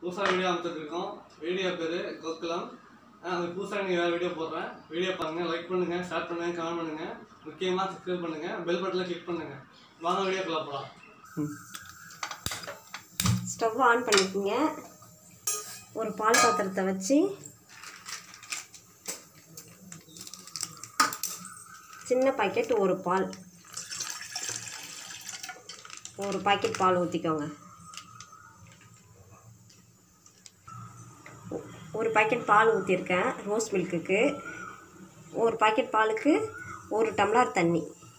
புதுசாக video அமைச்சிருக்கோம் video பேர் கோகுலம் அது புதுசாக நீங்கள் வேறு வீடியோ போடுறேன் வீடியோ பாருங்கள் லைக் பண்ணுங்கள் ஷேர் பண்ணுங்கள் கமெண்ட் பண்ணுங்கள் முக்கியமாக சப்ஸ்கிரைப் பண்ணுங்கள் பெல் பட்டனில் கிளிக் பண்ணுங்கள் வாங்க வீடியோக்குள்ள போகலாம் ஸ்டவ் ஆன் பண்ணிக்கோங்க ஒரு பால் பாத்திரத்தை வச்சு சின்ன பாக்கெட் ஒரு பால் ஒரு பாக்கெட் பால் ஊற்றிக்கோங்க ஒரு பாக்கெட் பால் ஊற்றிருக்கேன் ரோஸ் மில்க்குக்கு ஒரு பாக்கெட் பாலுக்கு ஒரு டம்ளர் தண்ணி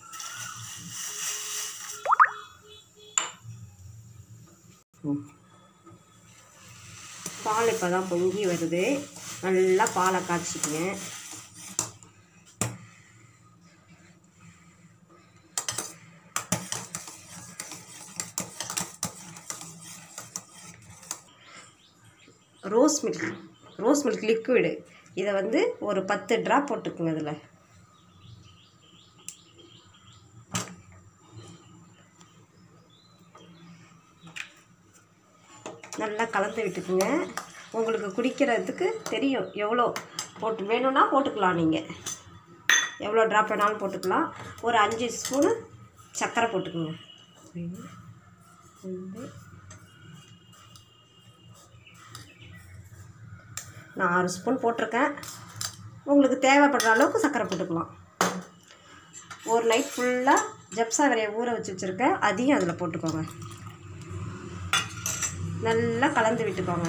பால் இப்போ தான் பொங்கி வருது நல்லா பாலை காய்ச்சிக்கங்க rose milk rose milk liquid இதை வந்து ஒரு பத்து ட்ராப் போட்டுக்குங்க இதில் நல்லா கலந்து விட்டுக்குங்க உங்களுக்கு குடிக்கிறதுக்கு தெரியும் எவ்வளோ போட்டு வேணும்னா போட்டுக்கலாம் நீங்கள் எவ்வளோ ட்ராப் வேணாலும் போட்டுக்கலாம் ஒரு அஞ்சு ஸ்பூனு சர்க்கரை போட்டுக்குங்க ரெண்டு, ரெண்டு. நான் ஆறு ஸ்பூன் போட்டிருக்கேன் உங்களுக்கு தேவைப்படுற அளவுக்கு சர்க்கரை போட்டுக்கலாம் ஒரு நைட் ஃபுல்லாக ஜப்சா வரைய ஊற வச்சு வச்சுருக்கேன் அதையும் அதில் போட்டுக்கோங்க நல்லா கலந்து விட்டுக்கோங்க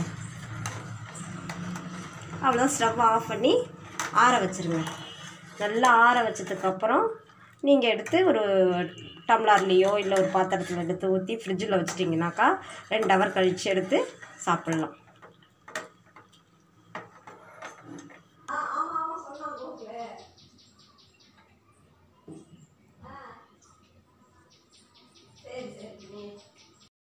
அவ்வளோ ஸ்டவ் ஆஃப் பண்ணி ஆற வச்சுருங்க நல்லா ஆற வச்சதுக்கப்புறம் நீங்கள் எடுத்து ஒரு டம்ளர்லேயோ இல்லை ஒரு பாத்திரத்தில் எடுத்து ஊற்றி ஃப்ரிட்ஜில் வச்சிட்டிங்கனாக்கா ரெண்டு ஹவர் கழித்து எடுத்து சாப்பிட்லாம்